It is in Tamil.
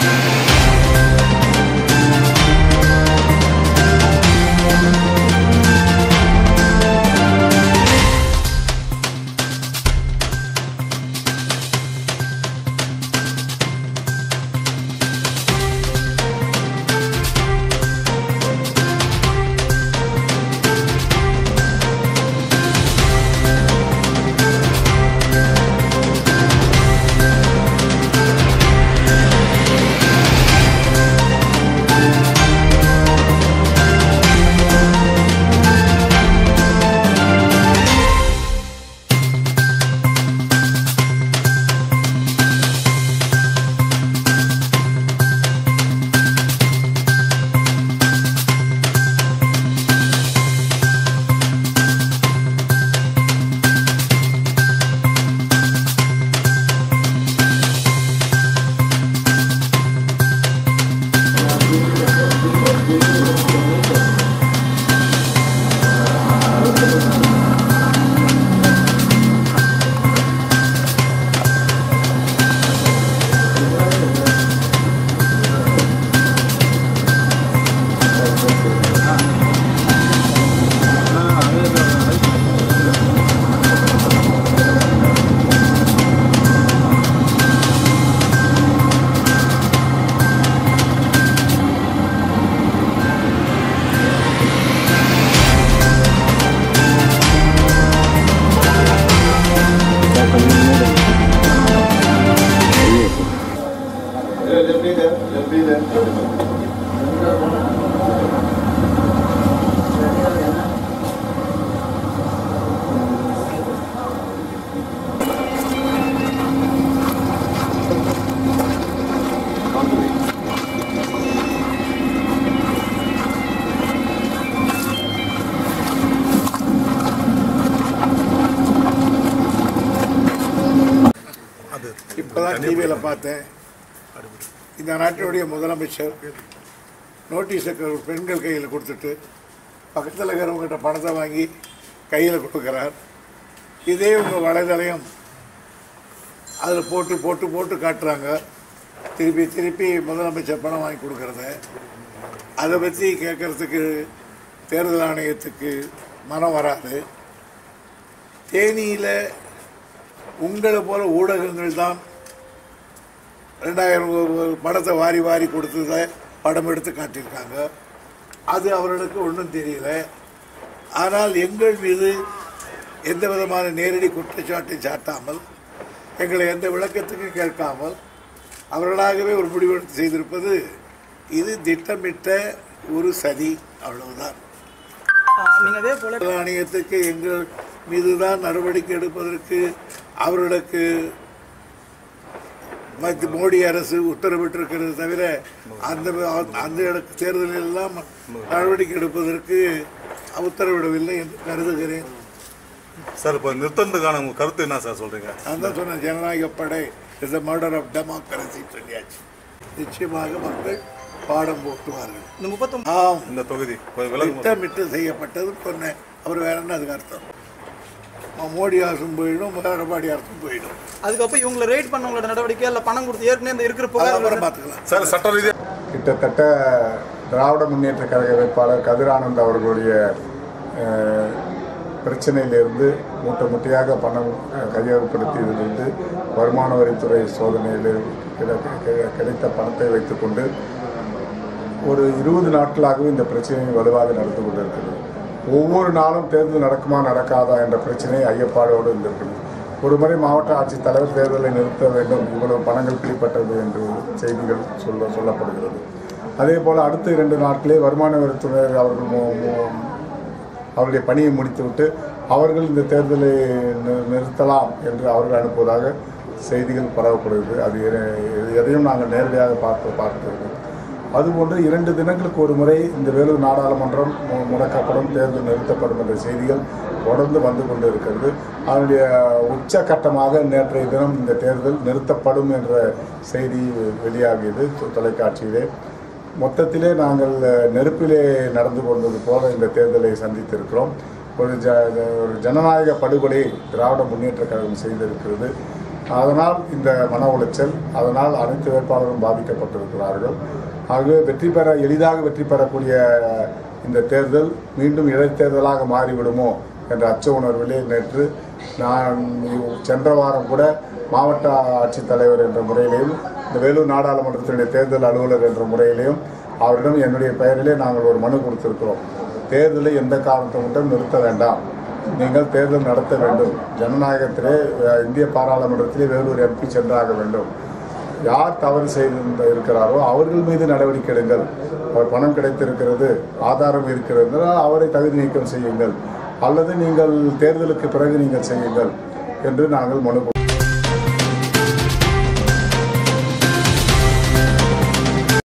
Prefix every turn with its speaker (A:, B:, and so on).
A: இப்போதான் டிவியில் பார்த்தேன் இந்த நாட்டினுடைய முதலமைச்சர் நோட்டீஸை க- பெண்கள் கையில் கொடுத்துட்டு பக்கத்தில் இருக்கிறவங்ககிட்ட பணத்தை வாங்கி கையில் கொடுக்குறார் இதே உங்கள் வலைதளம் அதில் போட்டு போட்டு போட்டு காட்டுறாங்க திருப்பி திருப்பி முதலமைச்சர் பணம் வாங்கி கொடுக்கறத அதை பற்றி கேட்கறதுக்கு தேர்தல் ஆணையத்துக்கு மனம் வராது தேனியில் உங்களை போல ஊடகங்கள் தான் ரெண்டாயிரம் ஒரு படத்தை வாரி வாரி கொடுத்ததை படம் எடுத்து காட்டியிருக்காங்க அது அவர்களுக்கு ஒன்றும் தெரியல ஆனால் எங்கள் மீது எந்த விதமான நேரடி குற்றச்சாட்டை சாட்டாமல் எங்களை எந்த விளக்கத்துக்கும் கேட்காமல் அவர்களாகவே ஒரு முடிவெடுத்து செய்திருப்பது இது திட்டமிட்ட ஒரு சதி அவ்வளவுதான்
B: ஆஹ் நீங்க அதே போல
A: தேர்தல் ஆணையத்துக்கு எங்கள் மீதுதான் நடவடிக்கை எடுப்பதற்கு அவர்களுக்கு மத்திய மோடி அரசு உத்தரவிட்டிருக்கிறது தவிர அந்த அந்த இடத்து தேர்தலில் எல்லாம் நடவடிக்கை எடுப்பதற்கு உத்தரவிடவில்லை என்று கருதுகிறேன்
C: சார் இப்போ நிறுத்தத்துக்கான உங்க கருத்து என்ன சார் சொல்றீங்க
A: நான் தான் சொன்னேன் ஜனநாயக படை is the murder of democracy சொல்லியாச்சு நிச்சயமாக மக்கள் பாடம் போட்டுவார்கள்
B: இந்த முப்பத்தொம்பது
A: ஆம்
C: இந்த தொகுதி கொஞ்சம் விலகு
A: திட்டமிட்டு செய்யப்பட்டது சொன்னேன் அவர் வேற என்ன அதுக்கு அர்த்தம் அவன் மோடி அரசும் போயிடும் எடப்பாடி அரசும் போயிடும்
B: அதுக்கப்புறம் இவங்களை ரைட் பண்ணவங்களோட நடவடிக்கை இல்ல பணம் கொடுத்து ஏற்கனவே இந்த இருக்கிற
A: அது
B: புகார்
A: அப்புறம் பார்த்துக்கலாம்
C: சார் சட்ட ரீதியாக
D: கிட்டத்தட்ட திராவிட முன்னேற்ற கழக வேட்பாளர் கதிரானந்த் அவர்களுடைய அஹ், பிரச்சனையிலிருந்து மூட்டை முட்டையாக பணம் அஹ், கையகப்படுத்தியதிலிருந்து வருமான வரித்துறை சோதனையில் கிடை- கிடை- கிடைத்த பணத்தை வைத்துக்கொண்டு ஒரு இருபது நாட்களாகவே இந்த பிரச்சனை வலுவாக நடந்து கொண்டிருக்கிறது ஒவ்வொரு நாளும் தேர்தல் நடக்குமா நடக்காதா என்ற பிரச்சனை ஐயப்பாடோடு இருந்திருக்கிறது ஒரு முறை மாவட்ட ஆட்சித்தலைவர் தேர்தலை நிறுத்த வேண்டும் இவ்வளவு பணங்கள் பிடிப்பட்டது என்று செய்திகள் சொல்ல சொல்லப்படுகிறது அதே போல் அடுத்த இரண்டு நாட்களே வருமான வரித்துறை அவர்கள் மு- மு- அவருடைய பணியை முடித்துவிட்டு அவர்கள் இந்த தேர்தலை நி- நிறுத்தலாம் என்று அவர்கள் அனுப்புவதாக செய்திகள் பரவப்படுகிறது அது எ- எதையும் நாங்கள் நேரடியாக பார்த்து பார்க்கிறோம் அதுபோன்று இரண்டு தினங்களுக்கு ஒரு முறை இந்த வேலூர் நாடாளுமன்றம் மு- முடக்கப்படும் தேர்தல் நிறுத்தப்படும் என்ற செய்திகள் தொடர்ந்து வந்து கொண்டு இருக்கிறது அதனுடைய உச்சகட்டமாக நேற்றைய தினம் இந்த தேர்தல் நிறுத்தப்படும் என்ற செய்தி வெளியாகியது தொ- தொலைக்காட்சியிலே மொத்தத்திலே நாங்கள் அஹ், நெருப்பிலே நடந்து கொண்டது போல இந்த தேர்தலை சந்தித்திருக்கிறோம் ஒரு ஜ ஒரு ஜனநாயக படுகொலை திராவிட முன்னேற்ற கழகம் செய்திருக்கிறது அதனால் இந்த மன உளைச்சல் அதனால் அனைத்து வேட்பாளர்களும் பாதிக்கப்பட்டிருக்கிறார்கள் ஆகவே வெற்றி பெற எளிதாக வெற்றி பெறக்கூடிய இந்த தேர்தல் மீண்டும் இடைத்தேர்தலாக மாறிவிடுமோ என்ற அச்ச உணர்விலே நேற்று நான் சென்ற வாரம் கூட மாவட்ட ஆட்சித்தலைவர் என்ற முறையிலேயும் இந்த வேலூர் நாடாளுமன்றத்தினுடைய தேர்தல் அலுவலர் என்ற முறையிலேயும் அவரிடம் என்னுடைய பெயரிலே நாங்கள் ஒரு மனு கொடுத்திருக்கிறோம் தேர்தலை எந்த காரணத்தை மட்டும் நிறுத்த வேண்டாம் நீங்கள் தேர்தல் நடத்த வேண்டும் ஜனநாயகத்திலே அஹ், இந்திய பாராளுமன்றத்திலே வேலூர் எம்பி சென்றாக வேண்டும் யார் தவறு செய்து இருக்கிறாரோ அவர்கள் மீது நடவடிக்கை எடுங்கள் அவர் பணம் கிடைத்திருக்கிறது ஆதாரம் இருக்கிறது அவரை தகுதி நீக்கம் செய்யுங்கள் அல்லது நீங்கள் தேர்தலுக்கு பிறகு நீங்கள் செய்யுங்கள் என்று நாங்கள் மனு